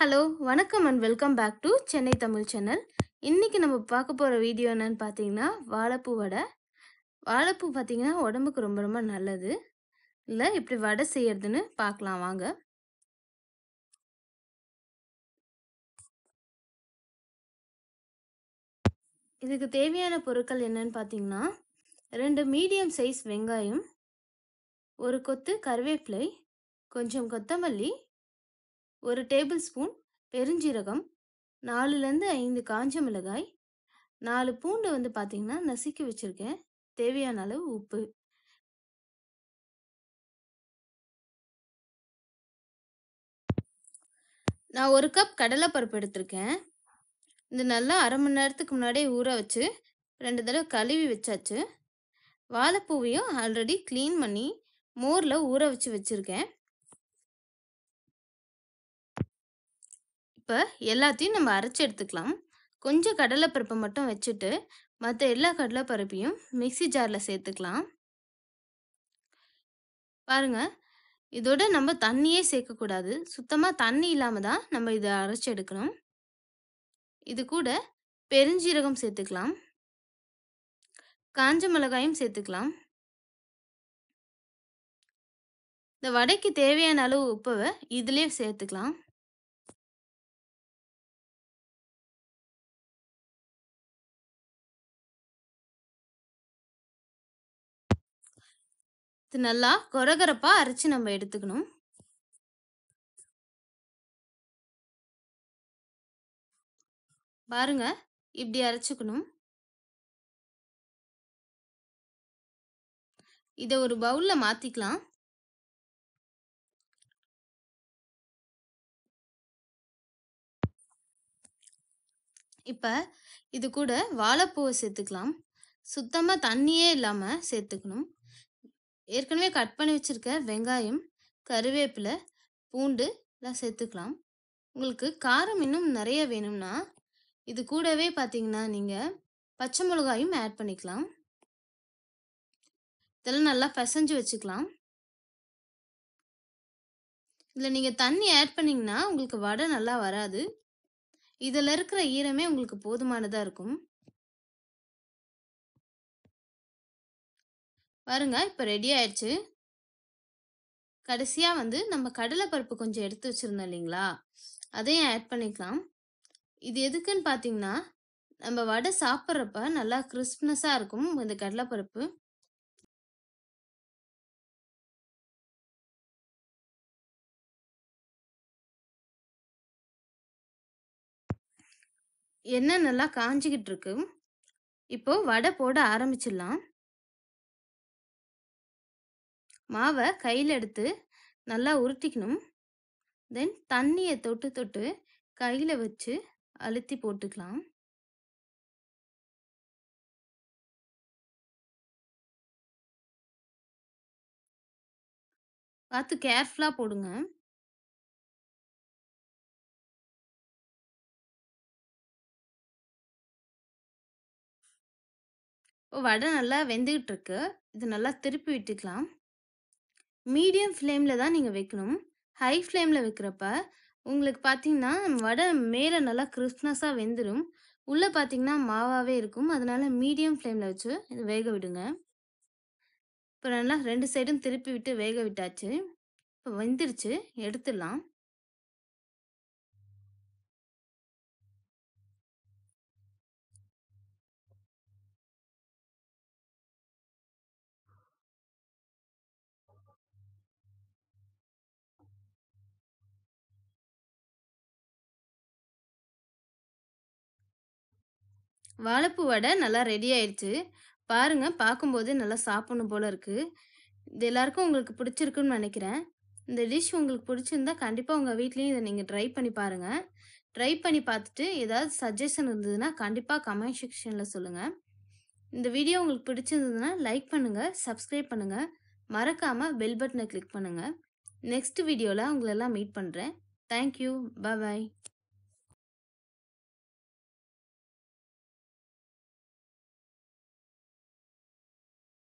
hello வணக்கம் and welcome back to Chennai Tamil channel இன்றைக்கி நம்ம பார்க்க போகிற வீடியோ என்னன்னு பார்த்தீங்கன்னா வாழைப்பூ வடை வாழைப்பூ பார்த்தீங்கன்னா உடம்புக்கு ரொம்ப ரொம்ப நல்லது இல்லை இப்படி வடை செய்யறதுன்னு பார்க்கலாம் வாங்க இதுக்கு தேவையான பொருட்கள் என்னன்னு பார்த்தீங்கன்னா ரெண்டு மீடியம் சைஸ் வெங்காயம் ஒரு கொத்து கருவேப்பிலை கொஞ்சம் கொத்தமல்லி ஒரு டேபிள் ஸ்பூன் பெருஞ்சீரகம் நாலுலேருந்து ஐந்து காஞ்ச மிளகாய் நாலு பூண்டு வந்து பார்த்தீங்கன்னா நசுக்கி வச்சுருக்கேன் தேவையான அளவு உப்பு நான் ஒரு கப் கடலைப்பருப்பு எடுத்திருக்கேன் இது நல்லா அரை மணி நேரத்துக்கு முன்னாடியே ஊற வச்சு ரெண்டு தடவை கழுவி வச்சாச்சு வாழைப்பூவையும் ஆல்ரெடி க்ளீன் பண்ணி மோரில் ஊற வச்சு வச்சுருக்கேன் இப்போ எல்லாத்தையும் நம்ம அரைச்சி எடுத்துக்கலாம் கொஞ்சம் கடலைப்பருப்பை மட்டும் வச்சுட்டு மற்ற எல்லா கடலைப்பருப்பையும் மிக்சி ஜாரில் சேர்த்துக்கலாம் பாருங்க இதோட நம்ம தண்ணியே சேர்க்கக்கூடாது சுத்தமாக தண்ணி இல்லாமல் தான் நம்ம இதை அரைச்சி எடுக்கணும் இது கூட பெருஞ்சீரகம் சேர்த்துக்கலாம் காஞ்ச மிளகாயும் சேர்த்துக்கலாம் இந்த வடைக்கு தேவையான அளவு உப்பவை இதுலேயே சேர்த்துக்கலாம் இது நல்லா கொரகரப்பாக அரைச்சி நம்ம எடுத்துக்கணும் பாருங்க இப்படி அரைச்சிக்கணும் இதை ஒரு பவுலில் மாற்றிக்கலாம் இப்போ இது கூட வாழைப்பூவை சேர்த்துக்கலாம் சுத்தமாக தண்ணியே இல்லாமல் சேர்த்துக்கணும் ஏற்கனவே கட் பண்ணி வச்சுருக்க வெங்காயம் கருவேப்பிலை பூண்டு எல்லாம் சேர்த்துக்கலாம் உங்களுக்கு காரம் இன்னும் நிறைய வேணும்னா இது கூடவே பார்த்தீங்கன்னா நீங்கள் பச்சை மிளகாயும் ஆட் பண்ணிக்கலாம் இதெல்லாம் நல்லா பிசைஞ்சு வச்சுக்கலாம் இதில் நீங்கள் தண்ணி ஆட் பண்ணிங்கன்னா உங்களுக்கு வடை நல்லா வராது இதில் இருக்கிற ஈரமே உங்களுக்கு போதுமானதாக இருக்கும் பாருங்க இப்போ ரெடி ஆயிடுச்சு கடைசியாக வந்து நம்ம கடலைப்பருப்பு கொஞ்சம் எடுத்து வச்சுருந்தோம் இல்லைங்களா அதையும் ஆட் பண்ணிக்கலாம் இது எதுக்குன்னு பார்த்தீங்கன்னா நம்ம வடை சாப்பிட்றப்ப நல்லா கிறிஸ்ப்னஸாக இருக்கும் இந்த கடலைப்பருப்பு எண்ணெய் நல்லா காஞ்சிக்கிட்டு இருக்கு இப்போ வடை போட ஆரம்பிச்சிடலாம் மாவை கையில் எடுத்து நல்லா உருட்டிக்கணும் தென் தண்ணியை தொட்டு தொட்டு கையில் வச்சு அழுத்தி போட்டுக்கலாம் பார்த்து கேர்ஃபுல்லாக போடுங்க வடை நல்லா வெந்துக்கிட்டு இருக்கு இது நல்லா திருப்பி விட்டுக்கலாம் மீடியம் ஃப்ளேமில் தான் நீங்கள் வைக்கணும் ஹை ஃப்ளேமில் வைக்கிறப்ப உங்களுக்கு பார்த்தீங்கன்னா வடை மேலே நல்லா கிறிஸ்ப்னஸாக வெந்துடும் உள்ளே பார்த்தீங்கன்னா மாவாகவே இருக்கும் அதனால மீடியம் ஃப்ளேமில் வச்சு இது வேக விடுங்க இப்போ நல்லா ரெண்டு சைடும் திருப்பி விட்டு வேக விட்டாச்சு இப்போ வெந்துருச்சு எடுத்துடலாம் வாழைப்பூ வடை நல்லா ரெடி ஆயிடுச்சு பாருங்க பார்க்கும்போது நல்லா சாப்பிடணும் போல இருக்கு இது எல்லாருக்கும் உங்களுக்கு பிடிச்சிருக்குன்னு நினைக்கிறேன் இந்த டிஷ் உங்களுக்கு பிடிச்சிருந்தா கண்டிப்பாக உங்கள் வீட்லேயும் இதை நீங்கள் ட்ரை பண்ணி பாருங்கள் ட்ரை பண்ணி பார்த்துட்டு ஏதாவது சஜஷன் இருந்ததுன்னா கண்டிப்பாக கமெண்ட் செக்ஷனில் சொல்லுங்கள் இந்த வீடியோ உங்களுக்கு பிடிச்சிருந்ததுன்னா லைக் பண்ணுங்கள் சப்ஸ்கிரைப் பண்ணுங்கள் மறக்காமல் பெல் பட்டனை கிளிக் பண்ணுங்கள் நெக்ஸ்ட் வீடியோவில் உங்களெல்லாம் மீட் பண்ணுறேன் தேங்க்யூ பாய்